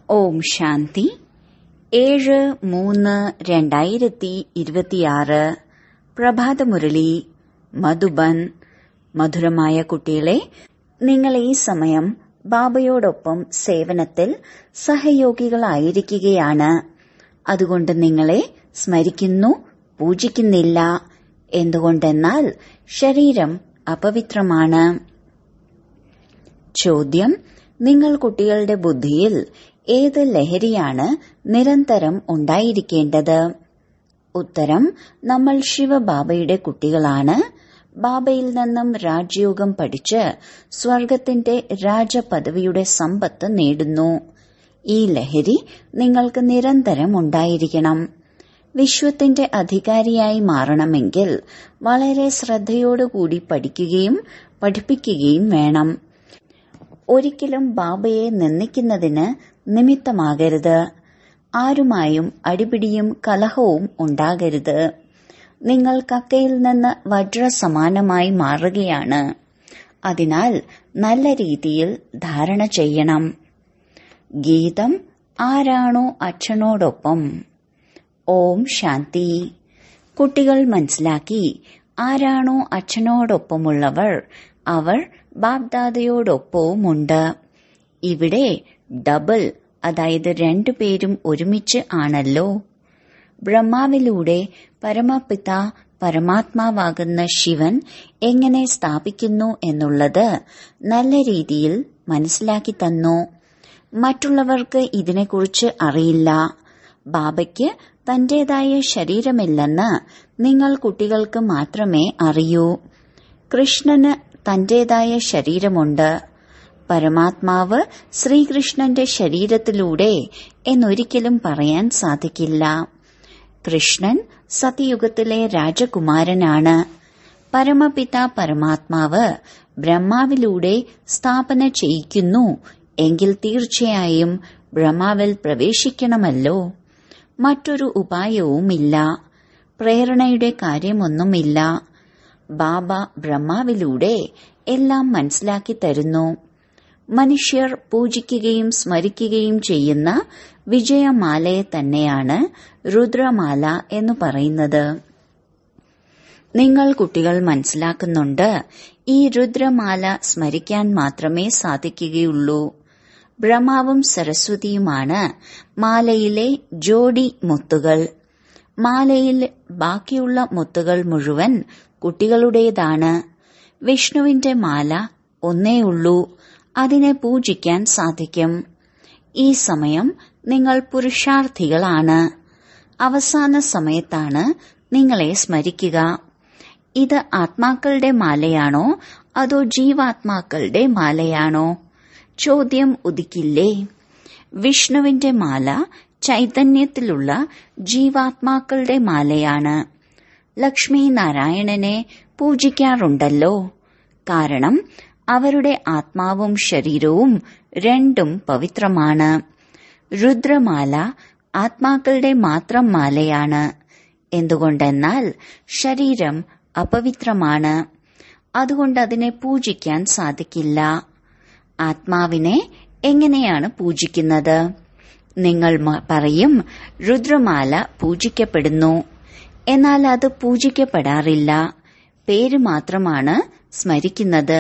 ഓം ശാന്തി ഏഴ് മൂന്ന് രണ്ടായിരത്തി ഇരുപത്തിയാറ് പ്രഭാതമുരളി മധുബൻ മധുരമായ കുട്ടികളെ നിങ്ങൾ ഈ സമയം ബാബയോടൊപ്പം സേവനത്തിൽ സഹയോഗികളായിരിക്കുകയാണ് അതുകൊണ്ട് നിങ്ങളെ സ്മരിക്കുന്നു പൂജിക്കുന്നില്ല എന്തുകൊണ്ടെന്നാൽ ശരീരം അപവിത്രമാണ് ചോദ്യം നിങ്ങൾ കുട്ടികളുടെ ബുദ്ധിയിൽ ഏത് ലഹരിയാണ് നിരന്തരം ഉണ്ടായിരിക്കേണ്ടത് ഉത്തരം നമ്മൾ ശിവബാബയുടെ കുട്ടികളാണ് ബാബയിൽ നിന്നും രാജയോഗം പഠിച്ച് സ്വർഗത്തിന്റെ രാജപദവിയുടെ സമ്പത്ത് നേടുന്നു ഈ ലഹരി നിങ്ങൾക്ക് നിരന്തരം ഉണ്ടായിരിക്കണം വിശ്വത്തിന്റെ അധികാരിയായി മാറണമെങ്കിൽ വളരെ ശ്രദ്ധയോടുകൂടി പഠിക്കുകയും പഠിപ്പിക്കുകയും വേണം ഒരിക്കലും ബാബയെ നിന്ദിക്കുന്നതിന് നിമിത്തമാകരുത് ആരുമായും അടിപിടിയും കലഹവും ഉണ്ടാകരുത് നിങ്ങൾ കക്കയിൽ നിന്ന് വജ്രസമാനമായി മാറുകയാണ് അതിനാൽ നല്ല രീതിയിൽ ധാരണ ചെയ്യണം ഗീതം ആരാണോ അച്ഛനോടൊപ്പം ഓം ശാന്തി കുട്ടികൾ മനസ്സിലാക്കി ആരാണോ അച്ഛനോടൊപ്പമുള്ളവർ അവർ ബാബ്ദാദയോടൊപ്പവുമുണ്ട് ഇവിടെ ഡബിൾ അതായത് രണ്ടുപേരും ഒരുമിച്ച് ആണല്ലോ ബ്രഹ്മാവിലൂടെ പരമപിത പരമാത്മാവാകുന്ന ശിവൻ എങ്ങനെ സ്ഥാപിക്കുന്നു എന്നുള്ളത് നല്ല രീതിയിൽ മനസ്സിലാക്കി തന്നു മറ്റുള്ളവർക്ക് ഇതിനെക്കുറിച്ച് അറിയില്ല ബാബയ്ക്ക് തന്റേതായ ശരീരമില്ലെന്ന് നിങ്ങൾ കുട്ടികൾക്ക് മാത്രമേ അറിയൂ കൃഷ്ണന് തന്റേതായ ശരീരമുണ്ട് പരമാത്മാവ് ശ്രീകൃഷ്ണന്റെ ശരീരത്തിലൂടെ എന്നൊരിക്കലും പറയാൻ സാധിക്കില്ല കൃഷ്ണൻ സത്യയുഗത്തിലെ രാജകുമാരനാണ് പരമപിത പരമാത്മാവ് ബ്രഹ്മാവിലൂടെ സ്ഥാപന ചെയ്യിക്കുന്നു എങ്കിൽ തീർച്ചയായും ബ്രഹ്മാവിൽ പ്രവേശിക്കണമല്ലോ മറ്റൊരു ഉപായവുമില്ല പ്രേരണയുടെ കാര്യമൊന്നുമില്ല ബാബ ബ്രഹ്മാവിലൂടെ എല്ലാം മനസ്സിലാക്കി തരുന്നു മനുഷ്യർ പൂജിക്കുകയും സ്മരിക്കുകയും ചെയ്യുന്ന വിജയമാലയെ തന്നെയാണ് രുദ്രമാല എന്ന് പറയുന്നത് നിങ്ങൾ കുട്ടികൾ മനസ്സിലാക്കുന്നുണ്ട് ഈ രുദ്രമാല സ്മരിക്കാൻ മാത്രമേ സാധിക്കുകയുള്ളൂ ബ്രഹ്മാവും സരസ്വതിയുമാണ് മാലയിലെ ജോഡി മുത്തുകൾ മാലയിൽ ബാക്കിയുള്ള മുത്തുകൾ മുഴുവൻ കുട്ടികളുടേതാണ് വിഷ്ണുവിന്റെ മാല ഒന്നേയുള്ളൂ അതിനെ പൂജിക്കാൻ സാധിക്കും ഈ സമയം നിങ്ങൾ പുരുഷാർത്ഥികളാണ് അവസാന സമയത്താണ് നിങ്ങളെ സ്മരിക്കുക ഇത് ആത്മാക്കളുടെ മാലയാണോ അതോ ജീവാത്മാക്കളുടെ മാലയാണോ ചോദ്യം ഉദിക്കില്ലേ വിഷ്ണുവിന്റെ മാല ചൈതന്യത്തിലുള്ള ജീവാത്മാക്കളുടെ മാലയാണ് ലക്ഷ്മി നാരായണനെ പൂജിക്കാറുണ്ടല്ലോ കാരണം അവരുടെ ആത്മാവും ശരീരവും രണ്ടും പവിത്രമാണ് രുദ്രമാല ആത്മാക്കളുടെ മാത്രം മാലയാണ് എന്തുകൊണ്ടെന്നാൽ ശരീരം അപവിത്രമാണ് അതുകൊണ്ട് അതിനെ പൂജിക്കാൻ സാധിക്കില്ല ആത്മാവിനെ എങ്ങനെയാണ് പൂജിക്കുന്നത് നിങ്ങൾ പറയും രുദ്രമാല പൂജിക്കപ്പെടുന്നു എന്നാൽ അത് പൂജിക്കപ്പെടാറില്ല പേര് മാത്രമാണ് സ്മരിക്കുന്നത്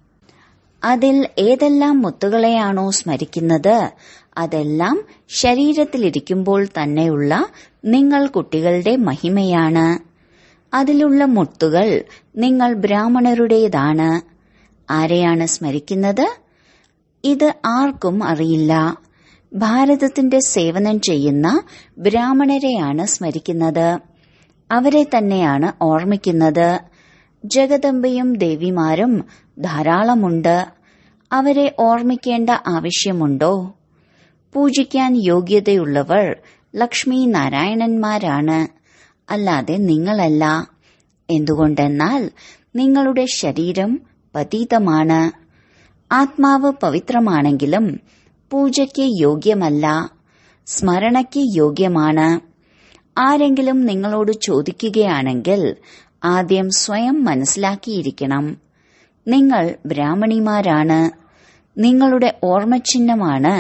അതിൽ ഏതെല്ലാം മുത്തുകളെയാണോ സ്മരിക്കുന്നത് അതെല്ലാം ശരീരത്തിലിരിക്കുമ്പോൾ തന്നെയുള്ള നിങ്ങൾ കുട്ടികളുടെ മഹിമയാണ് അതിലുള്ള മുത്തുകൾ നിങ്ങൾ ബ്രാഹ്മണരുടേതാണ് ആരെയാണ് സ്മരിക്കുന്നത് ഇത് ആർക്കും അറിയില്ല ഭാരതത്തിന്റെ സേവനം ചെയ്യുന്ന ബ്രാഹ്മണരെയാണ് സ്മരിക്കുന്നത് അവരെ തന്നെയാണ് ഓർമ്മിക്കുന്നത് ജഗദമ്പയും ദേവിമാരും ധാരാളമുണ്ട് അവരെ ഓർമ്മിക്കേണ്ട ആവശ്യമുണ്ടോ പൂജിക്കാൻ യോഗ്യതയുള്ളവർ ലക്ഷ്മി നാരായണന്മാരാണ് അല്ലാതെ നിങ്ങളല്ല എന്തുകൊണ്ടെന്നാൽ നിങ്ങളുടെ ശരീരം പതീതമാണ് ആത്മാവ് പവിത്രമാണെങ്കിലും പൂജയ്ക്ക് യോഗ്യമല്ല സ്മരണയ്ക്ക് യോഗ്യമാണ് ആരെങ്കിലും നിങ്ങളോട് ചോദിക്കുകയാണെങ്കിൽ ആദ്യം സ്വയം മനസ്സിലാക്കിയിരിക്കണം നിങ്ങൾ ബ്രാഹ്മണിമാരാണ് നിങ്ങളുടെ ഓർമ്മചിഹ്നമാണ്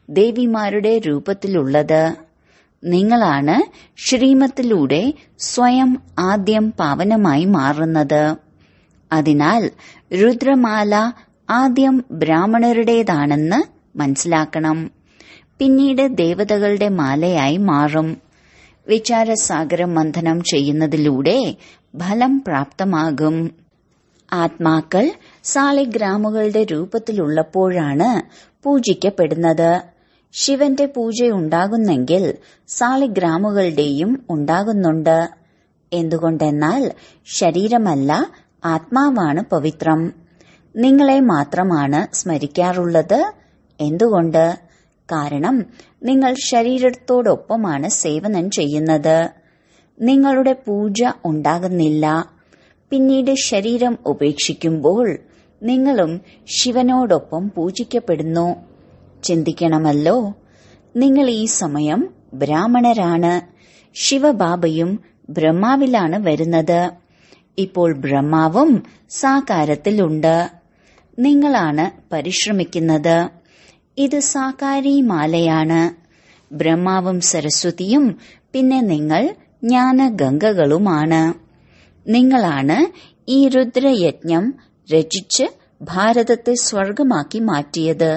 ദേവിമാരുടെ രൂപത്തിലുള്ളത് നിങ്ങളാണ് ശ്രീമത്തിലൂടെ സ്വയം ആദ്യം പാവനമായി മാറുന്നത് അതിനാൽ രുദ്രമാല ആദ്യം ബ്രാഹ്മണരുടേതാണെന്ന് മനസ്സിലാക്കണം പിന്നീട് ദേവതകളുടെ മാലയായി മാറും വിചാരസാഗര മന്ഥനം ചെയ്യുന്നതിലൂടെ ഫലം പ്രാപ്തമാകും ആത്മാക്കൾ സാളിഗ്രാമുകളുടെ രൂപത്തിലുള്ളപ്പോഴാണ് പൂജിക്കപ്പെടുന്നത് ശിവന്റെ പൂജയുണ്ടാകുന്നെങ്കിൽ സാളിഗ്രാമുകളുടെയും ഉണ്ടാകുന്നുണ്ട് എന്തുകൊണ്ടെന്നാൽ ശരീരമല്ല ആത്മാവാണ് പവിത്രം നിങ്ങളെ മാത്രമാണ് സ്മരിക്കാറുള്ളത് എന്തുകൊണ്ട് കാരണം നിങ്ങൾ ശരീരത്തോടൊപ്പമാണ് സേവനം ചെയ്യുന്നത് നിങ്ങളുടെ പൂജ ഉണ്ടാകുന്നില്ല പിന്നീട് ശരീരം ഉപേക്ഷിക്കുമ്പോൾ നിങ്ങളും ശിവനോടൊപ്പം പൂജിക്കപ്പെടുന്നു ചിന്തിക്കണമല്ലോ നിങ്ങൾ ഈ സമയം ബ്രാഹ്മണരാണ് ശിവബാബയും ബ്രഹ്മാവിലാണ് വരുന്നത് ഇപ്പോൾ ബ്രഹ്മാവും സാകാരത്തിലുണ്ട് നിങ്ങളാണ് പരിശ്രമിക്കുന്നത് ഇത് സാകാരി മാലയാണ് ബ്രഹ്മാവും സരസ്വതിയും പിന്നെ നിങ്ങൾ ജ്ഞാനഗംഗകളുമാണ് നിങ്ങളാണ് ഈ രുദ്രയജ്ഞം രചിച്ച് ഭാരതത്തെ സ്വർഗമാക്കി മാറ്റിയത്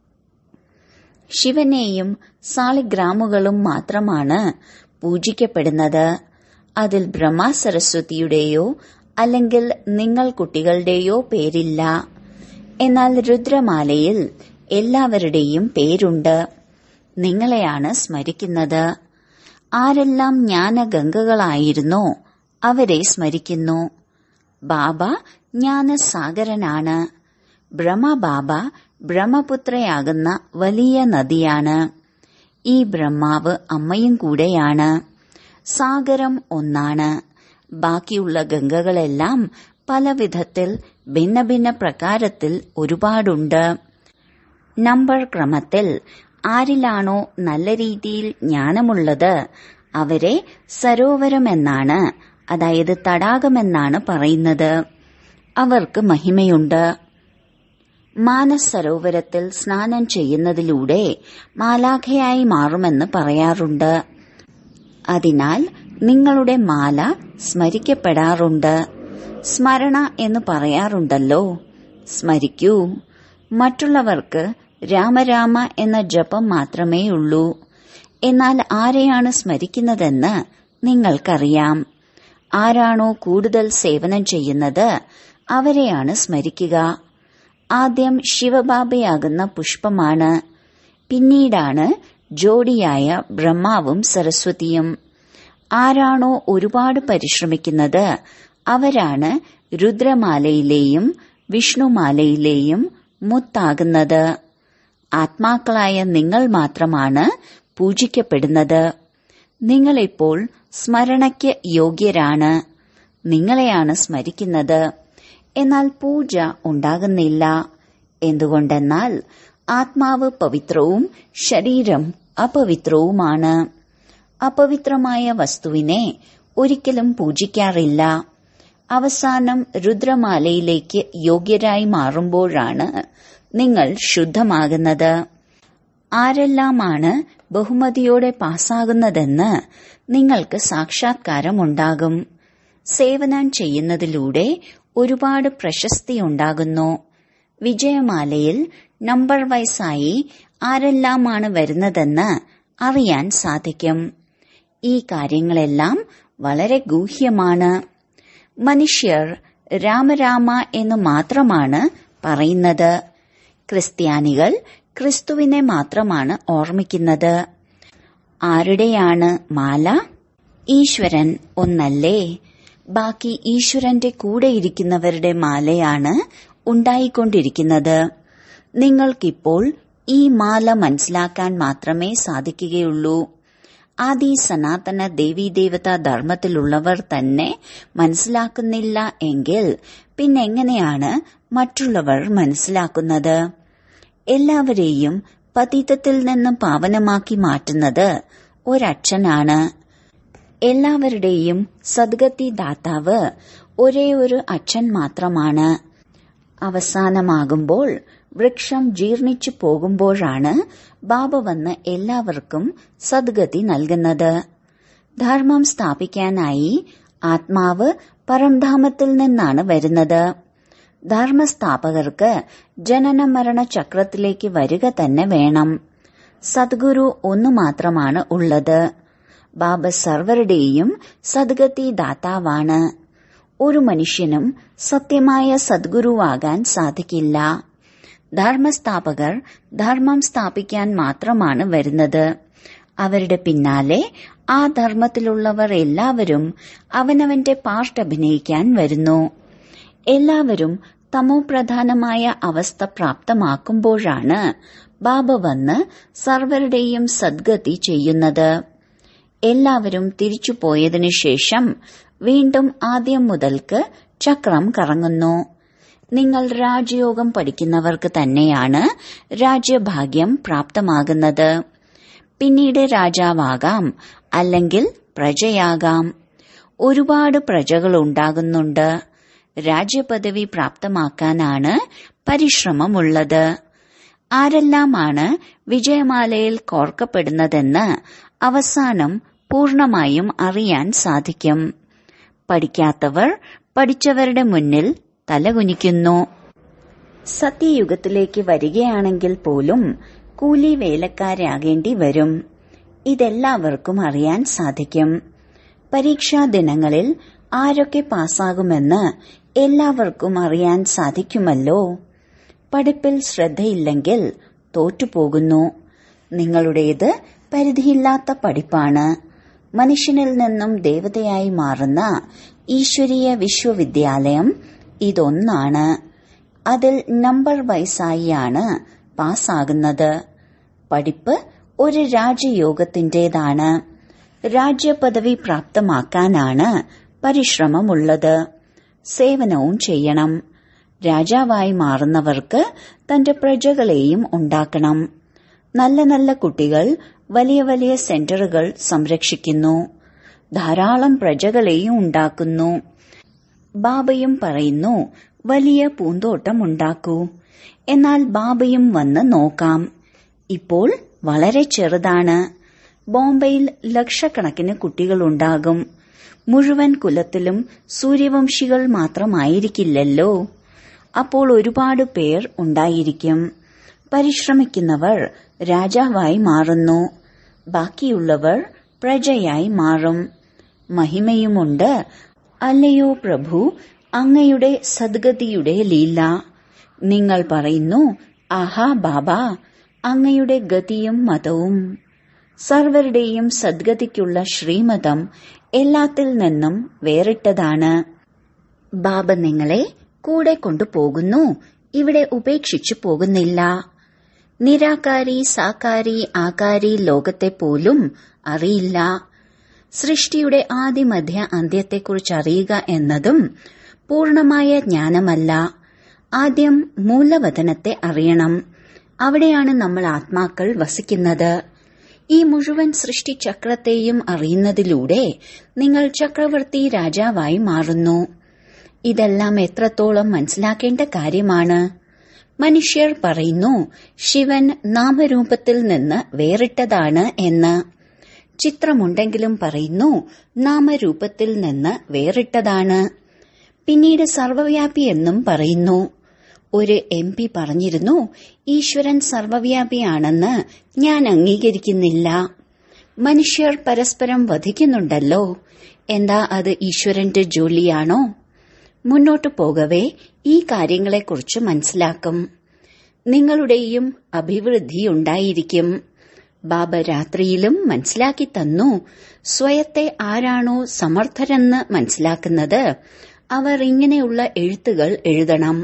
ശിവനെയും സാളിഗ്രാമുകളും മാത്രമാണ് പൂജിക്കപ്പെടുന്നത് അതിൽ ബ്രഹ്മ സരസ്വതിയുടെയോ അല്ലെങ്കിൽ നിങ്ങൾ കുട്ടികളുടെയോ പേരില്ല എന്നാൽ രുദ്രമാലയിൽ എല്ലാവരുടെയും പേരുണ്ട് നിങ്ങളെയാണ് സ്മരിക്കുന്നത് ആരെല്ലാം ജ്ഞാനഗംഗകളായിരുന്നോ അവരെ സ്മരിക്കുന്നു ബാബ ജ്ഞാനസാഗരനാണ് ബ്രഹ്മബാബ ബ്രഹ്മപുത്രയാകുന്ന വലിയ നദിയാണ് ഈ ബ്രഹ്മാവ് അമ്മയും കൂടെയാണ് സാഗരം ഒന്നാണ് ബാക്കിയുള്ള ഗംഗകളെല്ലാം പല വിധത്തിൽ ഭിന്ന ഭിന്ന പ്രകാരത്തിൽ ഒരുപാടുണ്ട് നമ്പർ ക്രമത്തിൽ ആരിലാണോ നല്ല രീതിയിൽ ജ്ഞാനമുള്ളത് അവരെ സരോവരമെന്നാണ് അതായത് തടാകമെന്നാണ് പറയുന്നത് അവർക്ക് മഹിമയുണ്ട് മാനസരോവരത്തിൽ സ്നാനം ചെയ്യുന്നതിലൂടെ മാലാഖയായി മാറുമെന്ന് പറയാറുണ്ട് അതിനാൽ നിങ്ങളുടെ മാല സ്മരിക്കപ്പെടാറുണ്ട് സ്മരണ എന്ന് പറയാറുണ്ടല്ലോ സ്മരിക്കൂ മറ്റുള്ളവർക്ക് രാമരാമ എന്ന ജപം മാത്രമേ ഉള്ളൂ എന്നാൽ ആരെയാണ് സ്മരിക്കുന്നതെന്ന് നിങ്ങൾക്കറിയാം ആരാണോ കൂടുതൽ സേവനം ചെയ്യുന്നത് അവരെയാണ് സ്മരിക്കുക ആദ്യം ശിവബാബയാകുന്ന പുഷ്പമാണ് പിന്നീടാണ് ജോഡിയായ ബ്രഹ്മാവും സരസ്വതിയും ആരാണോ ഒരുപാട് പരിശ്രമിക്കുന്നത് അവരാണ് രുദ്രമാലയിലെയും വിഷ്ണുമാലയിലെയും മുത്താകുന്നത് ആത്മാക്കളായ നിങ്ങൾ മാത്രമാണ് പൂജിക്കപ്പെടുന്നത് നിങ്ങളിപ്പോൾ സ്മരണയ്ക്ക് യോഗ്യരാണ് നിങ്ങളെയാണ് സ്മരിക്കുന്നത് എന്നാൽ പൂജ ഉണ്ടാകുന്നില്ല എന്തുകൊണ്ടെന്നാൽ ആത്മാവ് പവിത്രവും ശരീരം അപവിത്രവുമാണ് അപവിത്രമായ വസ്തുവിനെ ഒരിക്കലും പൂജിക്കാറില്ല അവസാനം രുദ്രമാലയിലേക്ക് യോഗ്യരായി മാറുമ്പോഴാണ് നിങ്ങൾ ശുദ്ധമാകുന്നത് ആരെല്ലാമാണ് ബഹുമതിയോടെ പാസ്സാകുന്നതെന്ന് നിങ്ങൾക്ക് സാക്ഷാത്കാരമുണ്ടാകും സേവനം ചെയ്യുന്നതിലൂടെ ഒരുപാട് പ്രശസ്തിയുണ്ടാകുന്നു വിജയമാലയിൽ നമ്പർ വൈസായി ആരെല്ലാമാണ് വരുന്നതെന്ന് അറിയാൻ സാധിക്കും ഈ കാര്യങ്ങളെല്ലാം വളരെ ഗൂഹ്യമാണ് മനുഷ്യർ രാമരാമ എന്ന് മാത്രമാണ് പറയുന്നത് ക്രിസ്ത്യാനികൾ ക്രിസ്തുവിനെ മാത്രമാണ് ഓർമ്മിക്കുന്നത് ആരുടെയാണ് മാല ഈശ്വരൻ ഒന്നല്ലേ ബാക്കി ഈശ്വരന്റെ കൂടെ ഇരിക്കുന്നവരുടെ മാലയാണ് ഉണ്ടായിക്കൊണ്ടിരിക്കുന്നത് നിങ്ങൾക്കിപ്പോൾ ഈ മാല മനസ്സിലാക്കാൻ മാത്രമേ സാധിക്കുകയുള്ളൂ ആദി സനാതന ദേവീദേവത ധർമ്മത്തിലുള്ളവർ തന്നെ മനസ്സിലാക്കുന്നില്ല എങ്കിൽ പിന്നെങ്ങനെയാണ് മറ്റുള്ളവർ മനസ്സിലാക്കുന്നത് എല്ലാവരെയും പതീതത്തിൽ നിന്ന് പാവനമാക്കി മാറ്റുന്നത് ഒരച്ഛനാണ് എല്ലാവരുടെയും സദ്ഗതി ദാതാവ് ഒരേ ഒരു അച്ഛൻ മാത്രമാണ് അവസാനമാകുമ്പോൾ വൃക്ഷം ജീർണിച്ചു പോകുമ്പോഴാണ് ബാബ വന്ന് എല്ലാവർക്കും സദ്ഗതി നൽകുന്നത് ധർമ്മം സ്ഥാപിക്കാനായി ആത്മാവ് പരംധാമത്തിൽ നിന്നാണ് വരുന്നത് ധർമ്മസ്ഥാപകർക്ക് ജനന മരണ ചക്രത്തിലേക്ക് വരിക തന്നെ വേണം സദ്ഗുരു ഒന്നു മാത്രമാണ് ഉള്ളത് ബാബ സർവരുടെയും സദ്ഗതി ദാതാവാണ് ഒരു മനുഷ്യനും സത്യമായ സദ്ഗുരുവാകാൻ സാധിക്കില്ല ധർമ്മസ്ഥാപകർ ധർമ്മം സ്ഥാപിക്കാൻ മാത്രമാണ് വരുന്നത് അവരുടെ പിന്നാലെ ആ ധർമ്മത്തിലുള്ളവർ എല്ലാവരും അവനവന്റെ പാർട്ട് അഭിനയിക്കാൻ വരുന്നു എല്ലാവരും തമോപ്രധാനമായ അവസ്ഥ പ്രാപ്തമാക്കുമ്പോഴാണ് ബാബ വന്ന് സർവരുടെയും സദ്ഗതി ചെയ്യുന്നത് എല്ലാവരും തിരിച്ചു പോയതിനു ശേഷം വീണ്ടും ആദ്യം മുതൽക്ക് ചക്രം കറങ്ങുന്നു നിങ്ങൾ രാജയോഗം പഠിക്കുന്നവർക്ക് തന്നെയാണ് രാജ്യഭാഗ്യം പ്രാപ്തമാകുന്നത് പിന്നീട് രാജാവാകാം അല്ലെങ്കിൽ പ്രജയാകാം ഒരുപാട് പ്രജകൾ ഉണ്ടാകുന്നുണ്ട് രാജ്യപദവി പ്രാപ്തമാക്കാനാണ് പരിശ്രമമുള്ളത് ആരെല്ലാമാണ് വിജയമാലയിൽ കോർക്കപ്പെടുന്നതെന്ന് അവസാനം പൂർണമായും അറിയാൻ സാധിക്കും പഠിക്കാത്തവർ പഠിച്ചവരുടെ മുന്നിൽ തലകുനിക്കുന്നു സത്യയുഗത്തിലേക്ക് വരികയാണെങ്കിൽ പോലും കൂലി വേലക്കാരാകേണ്ടി വരും ഇതെല്ലാവർക്കും അറിയാൻ സാധിക്കും പരീക്ഷാ ദിനങ്ങളിൽ ആരൊക്കെ പാസ്സാകുമെന്ന് എല്ലാവർക്കും അറിയാൻ സാധിക്കുമല്ലോ പഠിപ്പിൽ ശ്രദ്ധയില്ലെങ്കിൽ തോറ്റുപോകുന്നു നിങ്ങളുടേത് പരിധിയില്ലാത്ത പഠിപ്പാണ് മനുഷ്യനിൽ നിന്നും ദേവതയായി മാറുന്ന ഈശ്വരീയ വിശ്വവിദ്യാലയം ഇതൊന്നാണ് അതിൽ നമ്പർ വൈസായിയാണ് പാസ്സാകുന്നത് പഠിപ്പ് ഒരു രാജയോഗത്തിന്റേതാണ് രാജ്യപദവി പ്രാപ്തമാക്കാനാണ് പരിശ്രമമുള്ളത് സേവനവും ചെയ്യണം രാജാവായി മാറുന്നവർക്ക് തന്റെ പ്രജകളെയും ഉണ്ടാക്കണം നല്ല നല്ല കുട്ടികൾ വലിയ വലിയ സെന്ററുകൾ സംരക്ഷിക്കുന്നു ധാരാളം പ്രജകളെയും ഉണ്ടാക്കുന്നു ബാബയും പറയുന്നു വലിയ പൂന്തോട്ടം ഉണ്ടാക്കൂ എന്നാൽ ബാബയും വന്ന് നോക്കാം ഇപ്പോൾ വളരെ ചെറുതാണ് ബോംബെയിൽ ലക്ഷക്കണക്കിന് കുട്ടികളുണ്ടാകും മുഴുവൻ കുലത്തിലും സൂര്യവംശികൾ മാത്രമായിരിക്കില്ലല്ലോ അപ്പോൾ ഒരുപാട് പേർ ഉണ്ടായിരിക്കും പരിശ്രമിക്കുന്നവർ രാജാവായി മാറുന്നു ബാക്കിയുള്ളവർ പ്രജയായി മാറും മഹിമയുമുണ്ട് അല്ലയോ പ്രഭു അങ്ങയുടെ സദ്ഗതിയുടെ ലീല നിങ്ങൾ പറയുന്നു ആഹാ ബാബ അങ്ങയുടെ ഗതിയും മതവും സർവരുടെയും സദ്ഗതിക്കുള്ള ശ്രീമതം എല്ലാത്തിൽ നിന്നും വേറിട്ടതാണ് ബാബ നിങ്ങളെ കൂടെ കൊണ്ടുപോകുന്നു ഇവിടെ ഉപേക്ഷിച്ചു പോകുന്നില്ല നിരാകാരി സാകാരി ആകാരി ലോകത്തെ പോലും അറിയില്ല സൃഷ്ടിയുടെ ആദിമധ്യ അന്ത്യത്തെക്കുറിച്ച് അറിയുക എന്നതും പൂർണമായ ജ്ഞാനമല്ല ആദ്യം മൂലവതനത്തെ അറിയണം അവിടെയാണ് നമ്മൾ ആത്മാക്കൾ വസിക്കുന്നത് ഈ മുഴുവൻ സൃഷ്ടിചക്രത്തെയും അറിയുന്നതിലൂടെ നിങ്ങൾ ചക്രവർത്തി രാജാവായി മാറുന്നു ഇതെല്ലാം എത്രത്തോളം മനസ്സിലാക്കേണ്ട കാര്യമാണ് മനുഷ്യർ പറയുന്നു ശിവൻ നാമരൂപത്തിൽ നിന്ന് വേറിട്ടതാണ് എന്ന് ചിത്രമുണ്ടെങ്കിലും പറയുന്നു നാമരൂപത്തിൽ നിന്ന് വേറിട്ടതാണ് പിന്നീട് സർവവ്യാപി എന്നും പറയുന്നു ഒരു എം പി പറഞ്ഞിരുന്നു ഈശ്വരൻ സർവവ്യാപിയാണെന്ന് ഞാൻ അംഗീകരിക്കുന്നില്ല മനുഷ്യർ പരസ്പരം വധിക്കുന്നുണ്ടല്ലോ എന്താ അത് ഈശ്വരന്റെ ജോലിയാണോ മുന്നോട്ടു പോകവേ ഈ കാര്യങ്ങളെക്കുറിച്ച് മനസ്സിലാക്കും നിങ്ങളുടെയും അഭിവൃദ്ധിയുണ്ടായിരിക്കും ബാബ രാത്രിയിലും മനസ്സിലാക്കി തന്നു സ്വയത്തെ ആരാണോ സമർത്ഥരെന്ന് മനസ്സിലാക്കുന്നത് അവർ ഇങ്ങനെയുള്ള എഴുത്തുകൾ എഴുതണം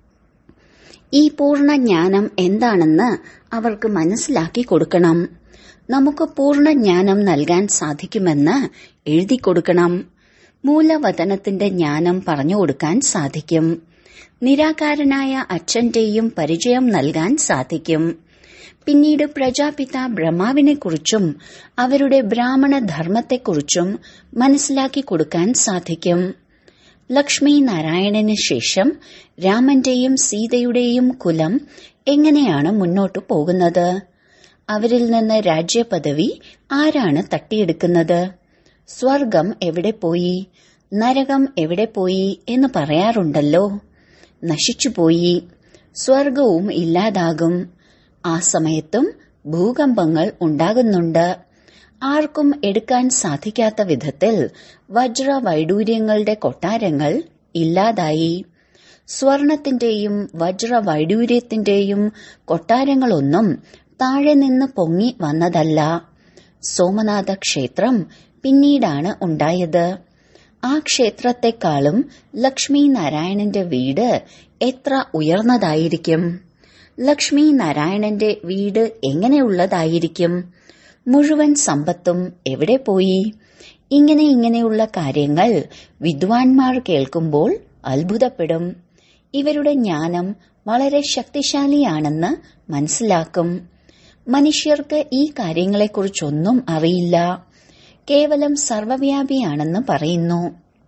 ഈ പൂർണ്ണ ജ്ഞാനം എന്താണെന്ന് അവർക്ക് മനസ്സിലാക്കി കൊടുക്കണം നമുക്ക് പൂർണ്ണ ജ്ഞാനം നൽകാൻ സാധിക്കുമെന്ന് എഴുതി കൊടുക്കണം മൂലവതനത്തിന്റെ ജ്ഞാനം പറഞ്ഞു കൊടുക്കാൻ സാധിക്കും നിരാകാരനായ അച്ഛന്റെയും പരിചയം നൽകാൻ സാധിക്കും പിന്നീട് പ്രജാപിത ബ്രഹ്മാവിനെക്കുറിച്ചും അവരുടെ ബ്രാഹ്മണ ധർമ്മത്തെക്കുറിച്ചും മനസ്സിലാക്കി കൊടുക്കാൻ സാധിക്കും ലക്ഷ്മി നാരായണന് ശേഷം രാമന്റെയും സീതയുടെയും കുലം എങ്ങനെയാണ് മുന്നോട്ടു പോകുന്നത് അവരിൽ നിന്ന് രാജ്യപദവി ആരാണ് തട്ടിയെടുക്കുന്നത് സ്വർഗം എവിടെ പോയി നരകം എവിടെ പോയി എന്ന് പറയാറുണ്ടല്ലോ നശിച്ചുപോയി സ്വർഗവും ഇല്ലാതാകും ആ സമയത്തും ഭൂകമ്പങ്ങൾ ഉണ്ടാകുന്നുണ്ട് ആർക്കും എടുക്കാൻ സാധിക്കാത്ത വിധത്തിൽ വജ്ര വൈഡൂര്യങ്ങളുടെ കൊട്ടാരങ്ങൾ ഇല്ലാതായി സ്വർണത്തിന്റെയും വജ്ര വൈഡൂര്യത്തിന്റെയും കൊട്ടാരങ്ങളൊന്നും താഴെ നിന്ന് പൊങ്ങി വന്നതല്ല സോമനാഥ ക്ഷേത്രം പിന്നീടാണ് ഉണ്ടായത് ആ ക്ഷേത്രത്തെക്കാളും ലക്ഷ്മി നാരായണന്റെ വീട് എത്ര ഉയർന്നതായിരിക്കും ലക്ഷ്മി നാരായണന്റെ വീട് എങ്ങനെയുള്ളതായിരിക്കും മുഴുവൻ സമ്പത്തും എവിടെ പോയി ഇങ്ങനെ ഇങ്ങനെയുള്ള കാര്യങ്ങൾ വിദ്വാൻമാർ കേൾക്കുമ്പോൾ അത്ഭുതപ്പെടും ഇവരുടെ ജ്ഞാനം വളരെ ശക്തിശാലിയാണെന്ന് മനസ്സിലാക്കും മനുഷ്യർക്ക് ഈ കാര്യങ്ങളെക്കുറിച്ചൊന്നും അറിയില്ല കേവലം സർവവ്യാപിയാണെന്ന് പറയുന്നു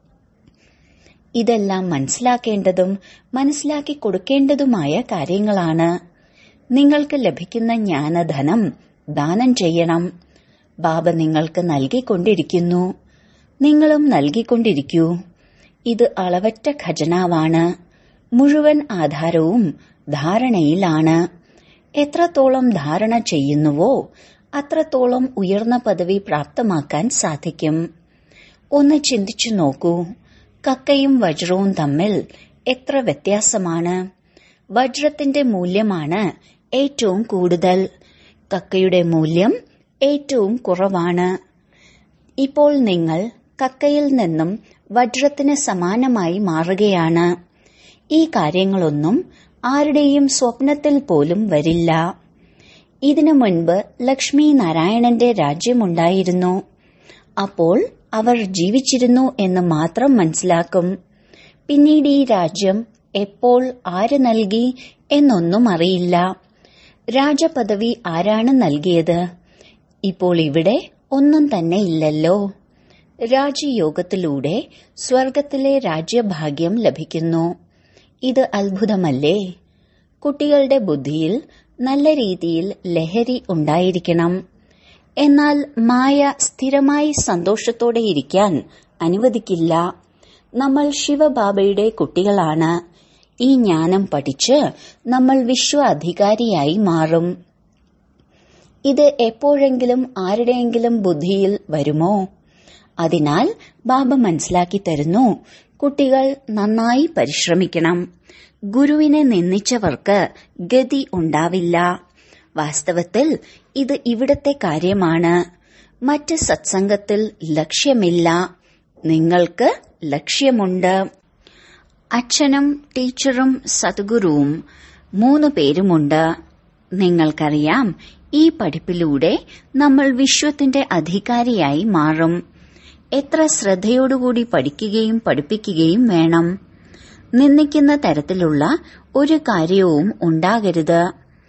ഇതെല്ലാം മനസ്സിലാക്കേണ്ടതും മനസ്സിലാക്കി കൊടുക്കേണ്ടതുമായ കാര്യങ്ങളാണ് നിങ്ങൾക്ക് ലഭിക്കുന്ന ജ്ഞാനധനം ദാനം ചെയ്യണം ബാബ നിങ്ങൾക്ക് നൽകിക്കൊണ്ടിരിക്കുന്നു നിങ്ങളും നൽകിക്കൊണ്ടിരിക്കൂ ഇത് അളവറ്റ ഖജനാവാണ് മുഴുവൻ ആധാരവും ധാരണയിലാണ് എത്രത്തോളം ധാരണ ചെയ്യുന്നുവോ അത്രത്തോളം ഉയർന്ന പദവി പ്രാപ്തമാക്കാൻ സാധിക്കും ഒന്ന് ചിന്തിച്ചു നോക്കൂ കക്കയും വജ്രവും തമ്മിൽ എത്ര വ്യത്യാസമാണ് വജ്രത്തിന്റെ മൂല്യമാണ് ഏറ്റവും കൂടുതൽ കക്കയുടെ മൂല്യം ഏറ്റവും കുറവാണ് ഇപ്പോൾ നിങ്ങൾ കക്കയിൽ നിന്നും വജ്രത്തിന് സമാനമായി മാറുകയാണ് ഈ കാര്യങ്ങളൊന്നും ആരുടെയും സ്വപ്നത്തിൽ പോലും വരില്ല ഇതിനു മുൻപ് ലക്ഷ്മി നാരായണന്റെ രാജ്യമുണ്ടായിരുന്നു അപ്പോൾ അവർ ജീവിച്ചിരുന്നു എന്ന് മാത്രം മനസ്സിലാക്കും പിന്നീട് ഈ രാജ്യം എപ്പോൾ ആര് നൽകി എന്നൊന്നും അറിയില്ല രാജപദവി ആരാണ് നൽകിയത് ഇപ്പോൾ ഇവിടെ ഒന്നും തന്നെ ഇല്ലല്ലോ രാജയോഗത്തിലൂടെ സ്വർഗത്തിലെ രാജ്യഭാഗ്യം ലഭിക്കുന്നു ഇത് അത്ഭുതമല്ലേ കുട്ടികളുടെ ബുദ്ധിയിൽ നല്ല രീതിയിൽ ലഹരി ഉണ്ടായിരിക്കണം എന്നാൽ മായ സ്ഥിരമായി സന്തോഷത്തോടെ ഇരിക്കാൻ അനുവദിക്കില്ല നമ്മൾ ശിവബാബയുടെ കുട്ടികളാണ് ഈ ജ്ഞാനം പഠിച്ച് നമ്മൾ വിശ്വ അധികാരിയായി മാറും ഇത് എപ്പോഴെങ്കിലും ആരുടെയെങ്കിലും ബുദ്ധിയിൽ വരുമോ അതിനാൽ ബാബ മനസ്സിലാക്കി തരുന്നു കുട്ടികൾ നന്നായി പരിശ്രമിക്കണം ഗുരുവിനെ നിന്ദിച്ചവർക്ക് ഗതി ഉണ്ടാവില്ല വാസ്തവത്തിൽ ഇത് ഇവിടത്തെ കാര്യമാണ് മറ്റ് സത്സംഗത്തിൽ ലക്ഷ്യമില്ല നിങ്ങൾക്ക് ലക്ഷ്യമുണ്ട് അച്ഛനും ടീച്ചറും സദ്ഗുരുവും മൂന്ന് പേരുമുണ്ട് നിങ്ങൾക്കറിയാം ഈ പഠിപ്പിലൂടെ നമ്മൾ വിശ്വത്തിന്റെ അധികാരിയായി മാറും എത്ര ശ്രദ്ധയോടുകൂടി പഠിക്കുകയും പഠിപ്പിക്കുകയും വേണം നിന്ദിക്കുന്ന തരത്തിലുള്ള ഒരു കാര്യവും ഉണ്ടാകരുത്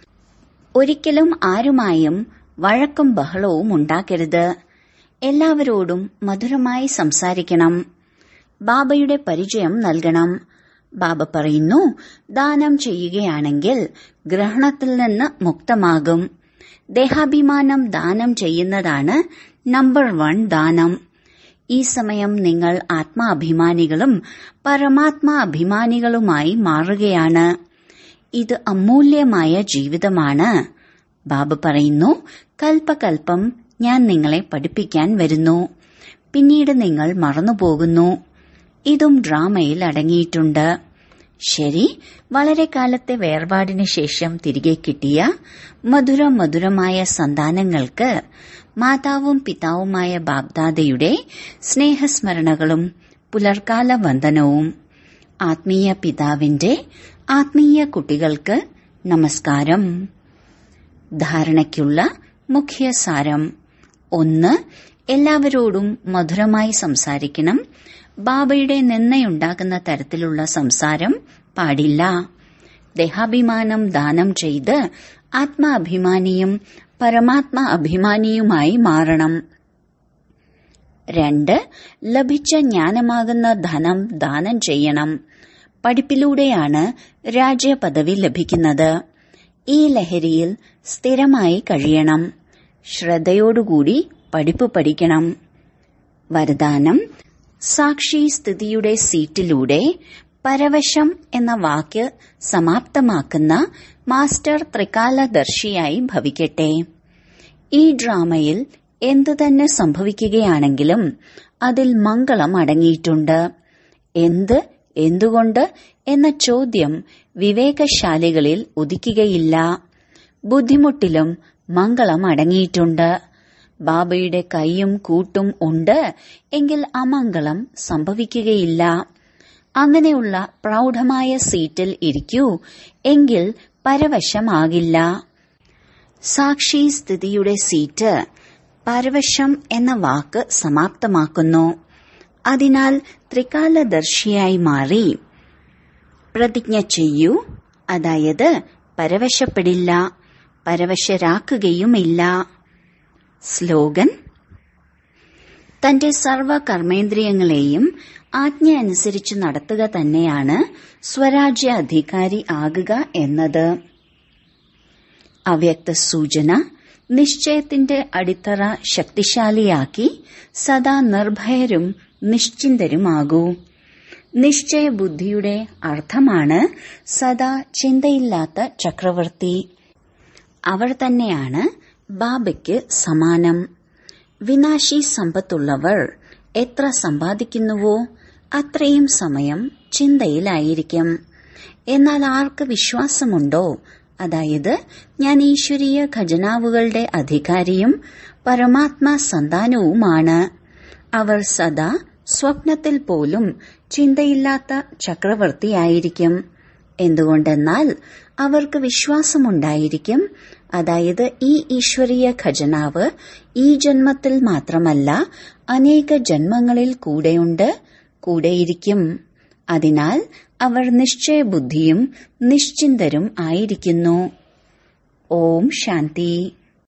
ഒരിക്കലും ആരുമായും വഴക്കും ബഹളവും ഉണ്ടാക്കരുത് എല്ലാവരോടും മധുരമായി സംസാരിക്കണം ബാബയുടെ പരിചയം നൽകണം ബാബ പറയുന്നു ദാനം ചെയ്യുകയാണെങ്കിൽ ഗ്രഹണത്തിൽ നിന്ന് മുക്തമാകും ദേഹാഭിമാനം ദാനം ചെയ്യുന്നതാണ് നമ്പർ വൺ ദാനം ഈ സമയം നിങ്ങൾ ആത്മാഭിമാനികളും പരമാത്മാ അഭിമാനികളുമായി മാറുകയാണ് ഇത് അമൂല്യമായ ജീവിതമാണ് ബാബ പറയുന്നു കൽപ്പകൽപ്പം ഞാൻ നിങ്ങളെ പഠിപ്പിക്കാൻ വരുന്നു പിന്നീട് നിങ്ങൾ മറന്നുപോകുന്നു ഇതും ഡ്രാമയിൽ അടങ്ങിയിട്ടുണ്ട് ശരി വളരെ കാലത്തെ വേർപാടിന് ശേഷം തിരികെ കിട്ടിയ മധുര മധുരമായ സന്താനങ്ങൾക്ക് മാതാവും പിതാവുമായ ബാബ്ദാദയുടെ സ്നേഹസ്മരണകളും പുലർക്കാല വന്ദനവും ആത്മീയ പിതാവിന്റെ ആത്മീയ കുട്ടികൾക്ക് നമസ്കാരം ധാരണയ്ക്കുള്ള മുഖ്യ സാരം ഒന്ന് എല്ലാവരോടും മധുരമായി സംസാരിക്കണം ബാബയുടെ നിന്നയുണ്ടാകുന്ന തരത്തിലുള്ള സംസാരം പാടില്ല ദേഹാഭിമാനം ദാനം ചെയ്ത് ആത്മാഭിമാനിയും പരമാത്മ അഭിമാനിയുമായി മാറണം രണ്ട് ലഭിച്ച ജ്ഞാനമാകുന്ന ധനം ദാനം ചെയ്യണം പഠിപ്പിലൂടെയാണ് രാജ്യപദവി ലഭിക്കുന്നത് ഈ ലഹരിയിൽ സ്ഥിരമായി കഴിയണം ശ്രദ്ധയോടുകൂടി പഠിപ്പ് പഠിക്കണം വരദാനം സാക്ഷി സ്ഥിതിയുടെ സീറ്റിലൂടെ പരവശം എന്ന വാക്ക് സമാപ്തമാക്കുന്ന മാസ്റ്റർ ത്രികാലദർശിയായി ഭവിക്കട്ടെ ഈ ഡ്രാമയിൽ എന്തു തന്നെ സംഭവിക്കുകയാണെങ്കിലും അതിൽ മംഗളം അടങ്ങിയിട്ടുണ്ട് എന്ത് എന്തുകൊണ്ട് എന്ന ചോദ്യം വിവേകശാലികളിൽ ഉദിക്കുകയില്ല ബുദ്ധിമുട്ടിലും മംഗളം അടങ്ങിയിട്ടുണ്ട് ബാബയുടെ കൈയും കൂട്ടും ഉണ്ട് എങ്കിൽ അമംഗളം സംഭവിക്കുകയില്ല അങ്ങനെയുള്ള പ്രൗഢമായ സീറ്റിൽ ഇരിക്കൂ എങ്കിൽ പരവശമാകില്ല സാക്ഷി സ്ഥിതിയുടെ സീറ്റ് പരവശം എന്ന വാക്ക് സമാപ്തമാക്കുന്നു അതിനാൽ ത്രികാലദർശിയായി മാറി പ്രതിജ്ഞ ചെയ്യൂ അതായത് പരവശപ്പെടില്ല പരവശരാക്കുകയുമില്ല സ്ലോഗൻ തന്റെ സർവ കർമ്മേന്ദ്രിയങ്ങളെയും ആജ്ഞ അനുസരിച്ച് നടത്തുക തന്നെയാണ് സ്വരാജ്യ അധികാരി ആകുക എന്നത് അവ്യക്ത സൂചന നിശ്ചയത്തിന്റെ അടിത്തറ ശക്തിശാലിയാക്കി സദാ നിർഭയരും നിശ്ചിന്തരുമാകൂ നിശ്ചയബുദ്ധിയുടെ അർത്ഥമാണ് സദാ ചിന്തയില്ലാത്ത ചക്രവർത്തി അവർ തന്നെയാണ് ബാബയ്ക്ക് സമാനം വിനാശി സമ്പത്തുള്ളവർ എത്ര സമ്പാദിക്കുന്നുവോ അത്രയും സമയം ചിന്തയിലായിരിക്കും എന്നാൽ ആർക്ക് വിശ്വാസമുണ്ടോ അതായത് ഞാൻ ഈശ്വരീയ ഖജനാവുകളുടെ അധികാരിയും പരമാത്മാ സന്താനവുമാണ് അവർ സദാ സ്വപ്നത്തിൽ പോലും ചിന്തയില്ലാത്ത ചക്രവർത്തിയായിരിക്കും എന്തുകൊണ്ടെന്നാൽ അവർക്ക് വിശ്വാസമുണ്ടായിരിക്കും അതായത് ഈ ഈശ്വരീയ ഖജനാവ് ഈ ജന്മത്തിൽ മാത്രമല്ല അനേക ജന്മങ്ങളിൽ കൂടെയുണ്ട് കൂടെയിരിക്കും അതിനാൽ അവർ നിശ്ചയബുദ്ധിയും നിശ്ചിന്തരും ആയിരിക്കുന്നു ഓം ശാന്തി